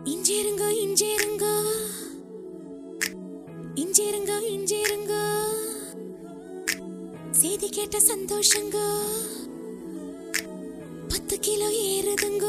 இஞ்சேருங்க இஞ்சேருங்க இஞ்சேருங்க இஞ்சேருங்க செய்தி கேட்ட சந்தோஷங்க பத்து கிலோ ஏறுதுங்க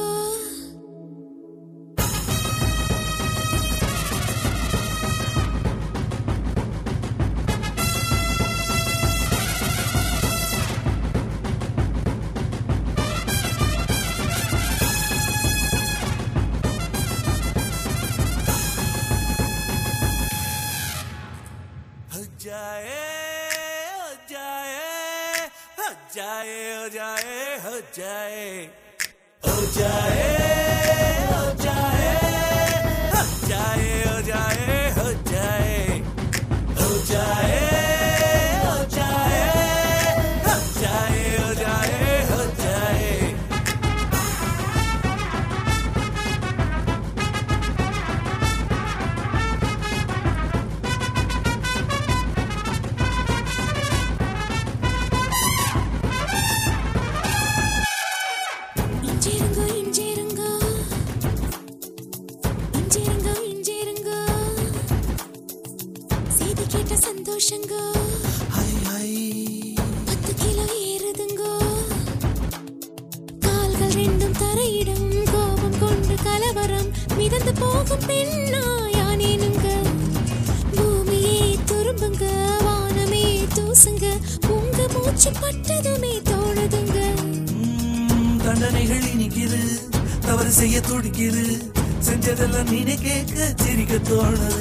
हो जाए हो जाए हो जाए हो जाए हो जाए हो जाए हो जाए हो जाए हो जाए हो जाए हो जाए हो जाए हो जाए हो जाए हो जाए இஞ்சேருங்க இஞ்சேருங்க இஞ்சேருங்க இஞ்சேருங்க செய்தி கேட்ட சந்தோஷங்க हाय हाय பத்து கிலோ ஏறுதுங்க கால்கள் ரெண்டும் தரையிடும் கோபம் கொண்டு கலவரம் மிதந்து போகும் பெண்ணா யானேனுங்க பூமியே துரும்புங்க வானமே தூசுங்க உங்க மூச்சு பட்டதுமே தோணுதுங்க ம், தண்டனைகள் இனிக்குது தவறு செய்ய துடிக்குது செஞ்சதெல்லாம் நீனே கேட்க சிரிக்க தோணுது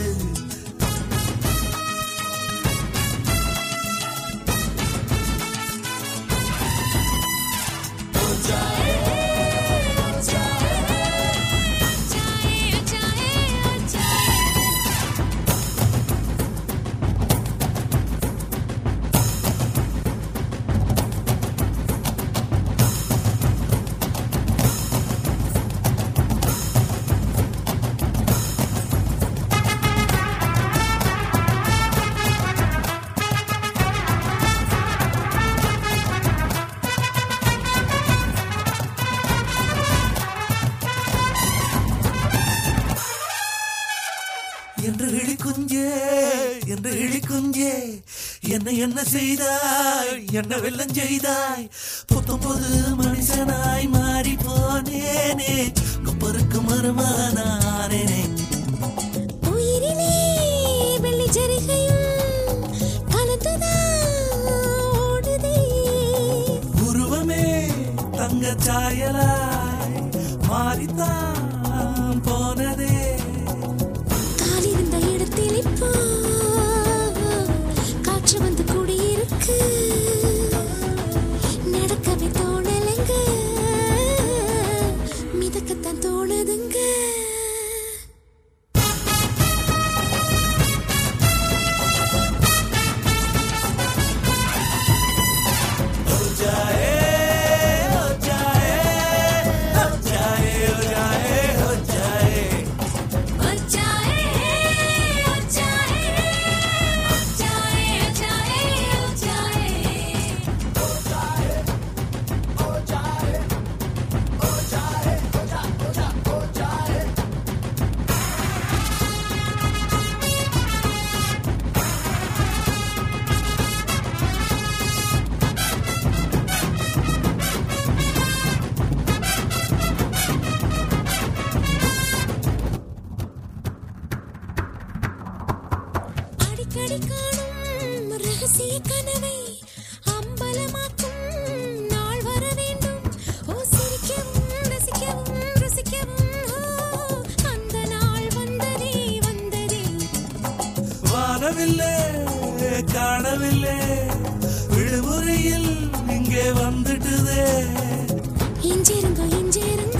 என்று இழி குஞ்சே என்று இழி குஞ்சே என்ன என்ன செய்தாய் என்ன வெள்ளம் செய்தாய் புத்தம் புது மனுஷனாய் மாறி போனேனே கொப்பருக்கு மருமானானேனே உயிரிலே வெள்ளி ஜரிகையும் கலந்துதான் ஓடுதே உருவமே தங்க சாயலாய் மாறித்தான் போனதே காலிருந்த இடத்தில் இப்போ காற்று வந்து கூடியிருக்கு நடக்கவே தோணலைங்க மிதக்கத்தான் தோணுதுங்க हो जाए हो जाए हो जाए हो जाए हो जाए அடிக்கடி காணும் ரகசிய கனவை அம்பலமாக்கும் நாள் வர வேண்டும் ஓ சிரிக்கவும் ரசிக்கவும் ருசிக்கவும் ஓ அந்த நாள் வந்ததே வந்ததே வானவில்லை காணவில்லை விடுமுறையில் இங்கே வந்துட்டுதே இஞ்சிருங்க இஞ்சிருங்க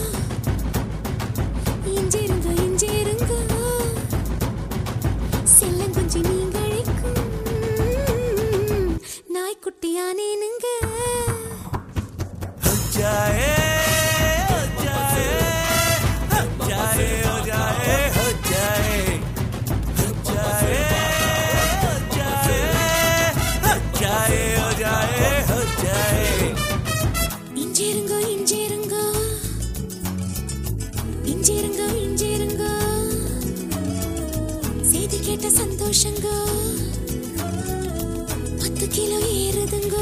இஞ்சிருங்க இஞ்சிருங்க செல்லங்குஞ்சி நீங்கழிக்கும் நாய்க்குட்டியானேனுங்க हो जाए हो जाए हो जाए हो जाए हो जाए हो जाए हो जाए हो जाए हो जाए हो जाए இஞ்சிருங்க இஞ்சிருங்க தொட்ட சந்தோஷங்க பத்து கிலோ ஏறுதுங்க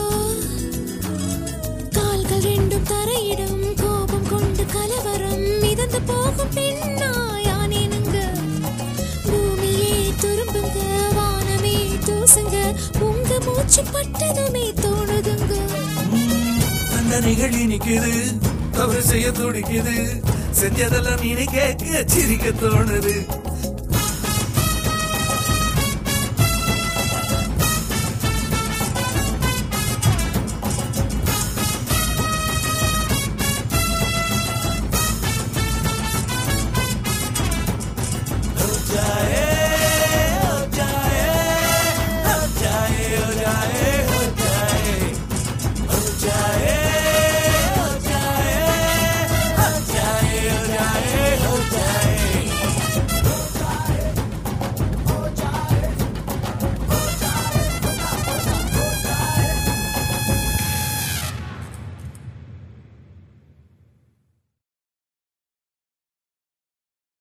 கால்கள் ரெண்டும் தரையிடும் கோபம் கொண்டு கலவரம் மிதந்து போகும் பெண்ணாயானேனுங்க பூமியே துரும்புங்க வானமே தூசுங்க உங்க மூச்சு பட்டதுமே தோணுதுங்க அந்த நிகழ்ச்சி நிக்குது தவறு செய்ய துடிக்குது செஞ்சதெல்லாம் நீ கேட்க சிரிக்க தோணுது